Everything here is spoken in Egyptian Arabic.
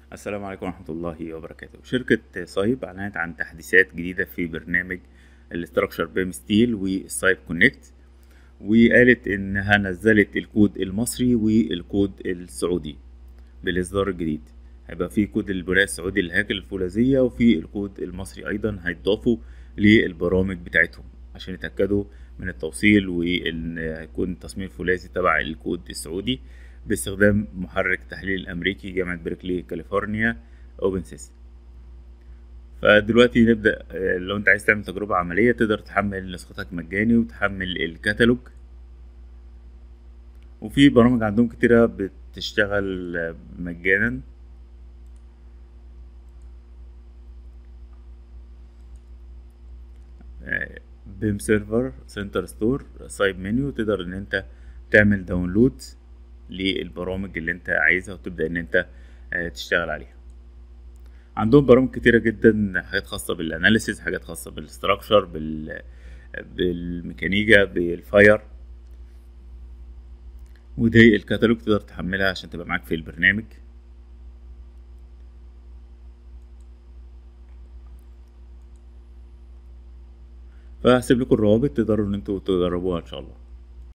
السلام عليكم ورحمة الله وبركاته شركة سايب أعلنت عن تحديثات جديدة في برنامج الاستراكشر بيم ستيل والسايب كونكت وقالت إنها نزلت الكود المصري والكود السعودي بالإصدار الجديد هيبقى في كود البناء السعودي للهياكل الفولاذية وفي الكود المصري أيضا هيتضافوا للبرامج بتاعتهم عشان يتأكدوا من التوصيل وإن يكون التصميم الفولاذي تبع الكود السعودي باستخدام محرك التحليل الأمريكي جامعة بريكلي كاليفورنيا أوبن سيستم فدلوقتي نبدأ آه، لو أنت عايز تعمل تجربة عملية تقدر تحمل نسختك مجاني وتحمل الكتالوج وفي برامج عندهم كتيرة بتشتغل آه، مجانا بيم سيرفر سنتر ستور سايب منيو تقدر ان انت تعمل داونلود للبرامج اللي انت عايزها وتبدا ان انت آه، تشتغل عليها عندهم برامج كتيرة جدا حاجات خاصة بالاناليسيز حاجات خاصة بالستراكشر بال بالميكانيكا بالفاير ودي الكتالوج تقدر تحملها عشان تبقى معاك في البرنامج فهسيب لكم الروابط تقدروا ان انتوا تجربوها ان شاء الله